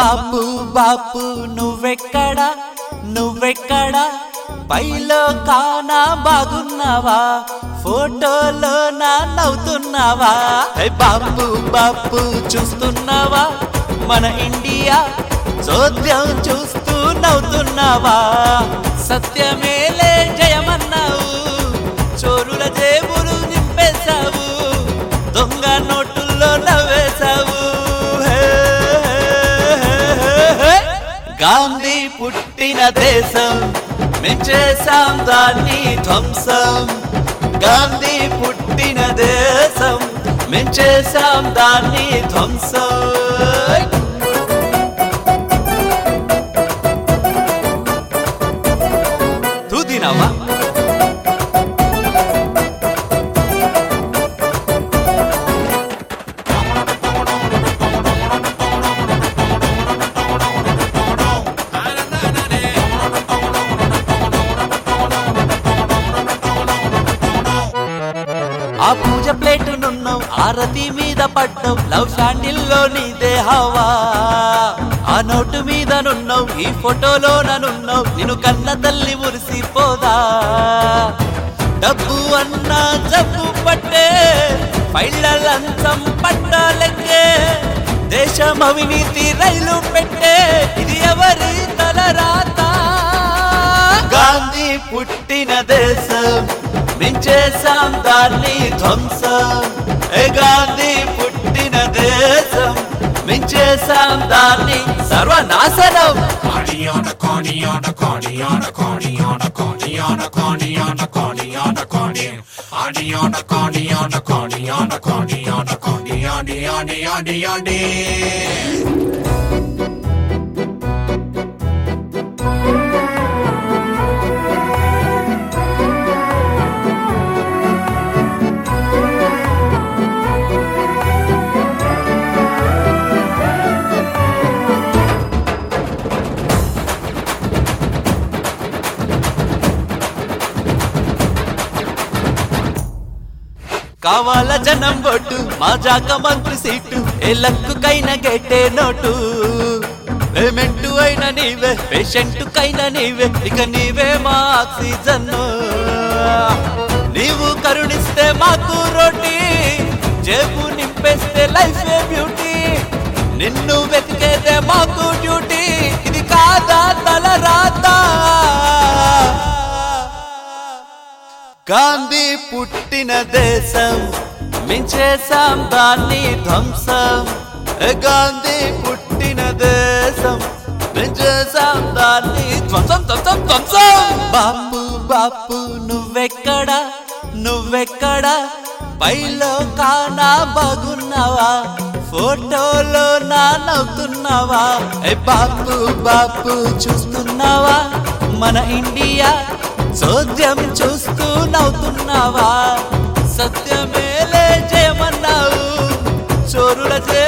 బాపు బాపు నువ్వెక్కడా నువ్వెక్కడా పైలో కానా బాగున్నావా ఫోటోలో నా నవ్వుతున్నావా హే బాపు బాపు చూస్తున్నావా మన ఇండియా చోద్యం చూస్తూ నవ్వుతున్నావా సత్యమేలే జయమన్నావు చోరుల జేబులు నింపేశావు దొంగ నోటుల్లో నవ్వేశావు హే, హే, హే, హే. గాంధీ పుట్టిన దేశం మేం చేశాం దాన్ని ధ్వంసం గాంధీ పుట్టిన దేశం మేం చేశాం దాన్ని ధ్వంసం తూదినవా ఆ పూజ ప్లేట్ నున్నావు ఆరతి మీద పడ్డావు లవ్ శాండిల్ లో నీదే హవా ఆ నోటు మీద నున్నావు ఈ ఫోటోలో నన్నున్నావు నిన్ను కన్న తల్లి మురిసిపోదా డబ్బు అన్నా జబ్బు పట్టే పైళ్ళ లంచం పట్టాలెక్కే దేశం అవినీతి రైలు పెట్టే ఇది ఎవరి తలరాత గాంధీ పుట్టిన దేశం మించేశాం దాన్ని ధ్వంసం ఏ గాంధీ పుట్టిన దేశం మించేశాం దాన్ని సర్వనాశనం Cardiana, cardiana, cardiana, cardiana, cardiana, cardiana, cardiana, cardiana. Cardiana, cardiana, cardiana, cardiana, cardiana, cardiana, cardiana. కావాల జనం ఓటు మా జాక మంత్రి సీటు ఏ లక్కుకైన గెట్టే నోటు పేమెంట్ అయిన నీవే పేషెంట్ కైన నీవే ఇక నీవే మా ఆక్సిజన్ నీవు కరుణిస్తే మాకు రోటి జేబు నింపేస్తే లైఫ్ బ్యూటీ నిన్ను వెతికేదే మాకు డ్యూటీ ఇది కాదా తల రాతా గాంధీ పుట్టిన దేశం మించేశాం దాన్ని ధ్వంసం ఏ గాంధీ పుట్టిన దేశం మించేశాం దాన్ని ధ్వంసం ధ్వంసం ధ్వంసం బాపు బాపు నువ్వెక్కడా నువ్వెక్కడా పైలో కానా బాగున్నావా ఫోటోలో నా నవ్వుతున్నావా ఏ బాపు బాపు చూస్తున్నావా మన ఇండియా చోద్యం చూస్తూ నవ్వుతున్నావా సత్యమేలే చేయమన్నావు చోరుల చే